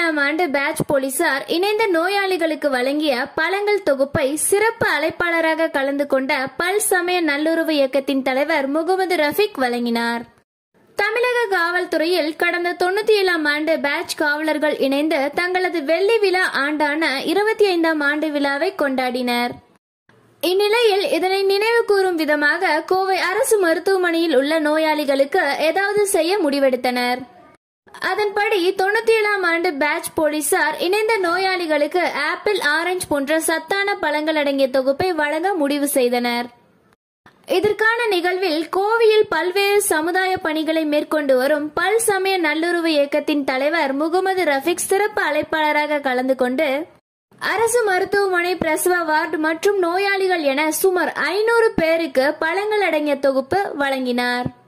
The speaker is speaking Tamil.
ஏழாம் ஆண்டு பேட்ச் போலீசார் இணைந்த நோயாளிகளுக்கு வழங்கிய பழங்கள் தொகுப்பை சிறப்பு அழைப்பாளராக கலந்து கொண்ட பல் சமய நல்லுறவு இயக்கத்தின் தலைவர் முகமது ரஃபிக் வழங்கினார் தமிழக காவல்துறையில் கடந்த தொண்ணூத்தி ஏழாம் ஆண்டு பேட்ச் காவலர்கள் இணைந்து தங்களது வெள்ளி விழா ஆண்டான இருபத்தி ஐந்தாம் ஆண்டு விழாவை கொண்டாடினர் இந்நிலையில் இதனை நினைவு கூறும் விதமாக கோவை அரசு மருத்துவமனையில் உள்ள நோயாளிகளுக்கு ஏதாவது செய்ய முடிவெடுத்தனர் அதன்படி தொண்ணூத்தி ஏழாம் ஆண்டு பேட்ச் போலீசார் இணைந்த நோயாளிகளுக்கு ஆப்பிள் ஆரஞ்சு போன்ற சத்தான பழங்கள் அடங்கிய தொகுப்பை வழங்க முடிவு செய்தனர் இதற்கான நிகழ்வில் கோவையில் பல்வேறு சமுதாய பணிகளை மேற்கொண்டு வரும் பல் சமய நல்லுறவு இயக்கத்தின் தலைவர் முகமது ரஃபிக் சிறப்பு அழைப்பாளராக கலந்து கொண்டு அரசு மருத்துவமனை பிரசவ வார்டு மற்றும் நோயாளிகள் என சுமார் ஐநூறு பேருக்கு பழங்கள் அடங்கிய தொகுப்பு வழங்கினார்